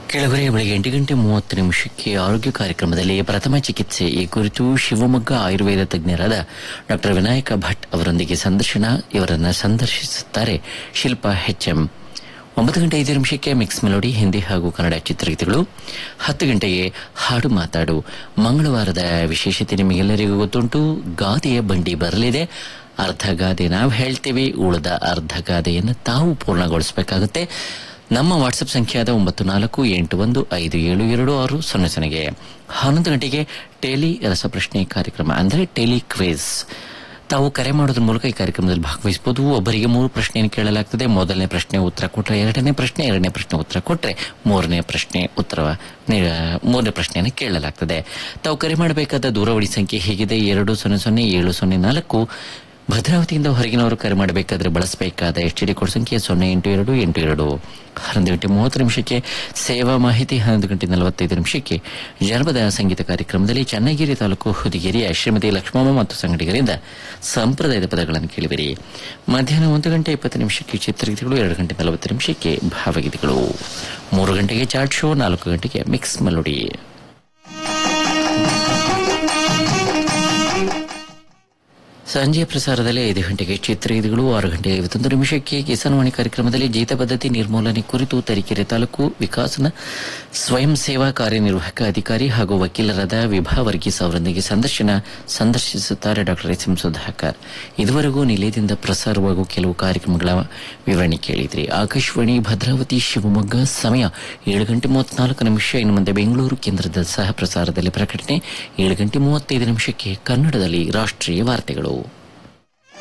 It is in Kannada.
ಕೆಳಗರೆ ಬೆಳಗ್ಗೆ ಎಂಟು ಗಂಟೆ ಮೂವತ್ತು ನಿಮಿಷಕ್ಕೆ ಆರೋಗ್ಯ ಕಾರ್ಯಕ್ರಮದಲ್ಲಿ ಪ್ರಥಮ ಚಿಕಿತ್ಸೆ ಈ ಕುರಿತು ಶಿವಮೊಗ್ಗ ಆಯುರ್ವೇದ ತಜ್ಞರಾದ ಡಾಕ್ಟರ್ ವಿನಾಯಕ ಭಟ್ ಅವರೊಂದಿಗೆ ಸಂದರ್ಶನ ಇವರನ್ನು ಸಂದರ್ಶಿಸುತ್ತಾರೆ ಶಿಲ್ಪಾ ಎಂ ಒಂಬತ್ತು ಗಂಟೆ ಐದು ನಿಮಿಷಕ್ಕೆ ಮಿಕ್ಸ್ ಮೆಲೋಡಿ ಹಿಂದಿ ಹಾಗೂ ಕನ್ನಡ ಚಿತ್ರಗೀತೆಗಳು ಹತ್ತು ಗಂಟೆಗೆ ಹಾಡು ಮಾತಾಡು ಮಂಗಳವಾರದ ವಿಶೇಷತೆ ನಿಮಗೆಲ್ಲರಿಗೂ ಗೊತ್ತುಂಟು ಗಾದೆಯ ಬಂಡಿ ಬರಲಿದೆ ಅರ್ಧ ಗಾದೆ ನಾವು ಹೇಳ್ತೀವಿ ಉಳಿದ ಅರ್ಧ ಗಾದೆಯನ್ನು ತಾವು ಪೂರ್ಣಗೊಳಿಸಬೇಕಾಗುತ್ತೆ ನಮ್ಮ ವಾಟ್ಸಪ್ ಸಂಖ್ಯೆಯಾದ ಒಂಬತ್ತು ನಾಲ್ಕು ಎಂಟು ಒಂದು ಐದು ಏಳು ಎರಡು ಆರು ಸೊನ್ನೆ ಸೊನ್ನೆಗೆ ಹನ್ನೊಂದು ಗಂಟೆಗೆ ಟೆಲಿ ರಸಪ್ರಶ್ನೆ ಕಾರ್ಯಕ್ರಮ ಅಂದರೆ ಟೆಲಿ ಕ್ವಿಜ್ ತಾವು ಕರೆ ಮಾಡೋದ್ರ ಮೂಲಕ ಈ ಕಾರ್ಯಕ್ರಮದಲ್ಲಿ ಭಾಗವಹಿಸಬಹುದು ಒಬ್ಬರಿಗೆ ಮೂರು ಪ್ರಶ್ನೆಯನ್ನು ಕೇಳಲಾಗ್ತದೆ ಮೊದಲನೇ ಪ್ರಶ್ನೆ ಉತ್ತರ ಕೊಟ್ಟರೆ ಎರಡನೇ ಪ್ರಶ್ನೆ ಎರಡನೇ ಪ್ರಶ್ನೆ ಉತ್ತರ ಕೊಟ್ಟರೆ ಮೂರನೇ ಪ್ರಶ್ನೆ ಉತ್ತರ ನೀ- ಮೂರನೇ ಪ್ರಶ್ನೆಯನ್ನು ಕೇಳಲಾಗ್ತದೆ ತಾವು ಕರೆ ಮಾಡಬೇಕಾದ ದೂರವಾಣಿ ಸಂಖ್ಯೆ ಹೇಗಿದೆ ಎರಡು ಸೊನ್ನೆ ಸೊನ್ನೆ ಏಳು ಸೊನ್ನೆ ನಾಲ್ಕು ಭದ್ರಾವತಿಯಿಂದ ಹೊರಗಿನವರು ಕರೆ ಮಾಡಬೇಕಾದ್ರೆ ಬಳಸಬೇಕಾದ ಎಚ್ ಡಿ ಕೋಡ್ ಸಂಖ್ಯೆ ಸೊನ್ನೆ ಎಂಟು ಎರಡು ಎಂಟು ಎರಡು ಹನ್ನೊಂದು ಗಂಟೆ ಮೂವತ್ತು ನಿಮಿಷಕ್ಕೆ ಸೇವಾ ಮಾಹಿತಿ ಹನ್ನೊಂದು ಗಂಟೆ ನಲವತ್ತೈದು ನಿಮಿಷಕ್ಕೆ ಜನಪದ ಸಂಗೀತ ಕಾರ್ಯಕ್ರಮದಲ್ಲಿ ಚನ್ನಗಿರಿ ತಾಲೂಕು ಹುದಿಗೆರೆಯ ಶ್ರೀಮತಿ ಲಕ್ಷ್ಮಮ್ಮ ಮತ್ತು ಸಂಗಡಿಗರಿಂದ ಸಂಪ್ರದಾಯದ ಪದಗಳನ್ನು ಕೇಳಿವಿರಿ ಮಧ್ಯಾಹ್ನ ಒಂದು ಗಂಟೆ ಇಪ್ಪತ್ತು ನಿಮಿಷಕ್ಕೆ ಚಿತ್ರಗೀತೆಗಳು ಎರಡು ಗಂಟೆ ನಲವತ್ತು ನಿಮಿಷಕ್ಕೆ ಭಾವಗೀತೆಗಳು ಮೂರು ಗಂಟೆಗೆ ಚಾಟ್ ಶೋ ನಾಲ್ಕು ಗಂಟೆಗೆ ಮಿಕ್ಸ್ ಮೆಲೋಡಿ ಸಂಜೆಯ ಪ್ರಸಾರದಲ್ಲಿ ಐದು ಗಂಟೆಗೆ ಚಿತ್ರಗೀತೆಗಳು ಆರು ಗಂಟೆ ಐವತ್ತೊಂದು ನಿಮಿಷಕ್ಕೆ ಕಿಸಾನ್ವಾಣಿ ಕಾರ್ಯಕ್ರಮದಲ್ಲಿ ಜೀತ ಪದ್ಧತಿ ನಿರ್ಮೂಲನೆ ಕುರಿತು ತರೀಕೆರೆ ತಾಲೂಕು ವಿಕಾಸನ ಸ್ವಯಂ ಸೇವಾ ಕಾರ್ಯನಿರ್ವಾಹಕ ಅಧಿಕಾರಿ ಹಾಗೂ ವಕೀಲರಾದ ವಿಭಾ ವರ್ಗೀಸ್ ಅವರೊಂದಿಗೆ ಸಂದರ್ಶನ ಸಂದರ್ಶಿಸುತ್ತಾರೆ ಡಾಕ್ಟರ್ ಎಸ್ ಎಂ ಸುಧಾಕರ್ ಇದುವರೆಗೂ ನಿಲಯದಿಂದ ಪ್ರಸಾರವಾಗುವ ಕೆಲವು ಕಾರ್ಯಕ್ರಮಗಳ ವಿವರಣೆ ಕೇಳಿದ್ರಿ ಆಕಾಶವಾಣಿ ಭದ್ರಾವತಿ ಶಿವಮೊಗ್ಗ ಸಮಯ ಏಳು ಗಂಟೆ ಮೂವತ್ನಾಲ್ಕು ನಿಮಿಷ ಇನ್ನು ಮುಂದೆ ಬೆಂಗಳೂರು ಕೇಂದ್ರದ ಸಹ ಪ್ರಸಾರದಲ್ಲಿ ಪ್ರಕಟಣೆ ಏಳು ಗಂಟೆ ಮೂವತ್ತೈದು ನಿಮಿಷಕ್ಕೆ ಕನ್ನಡದಲ್ಲಿ ರಾಷ್ಟ್ರೀಯ ವಾರ್ತೆಗಳು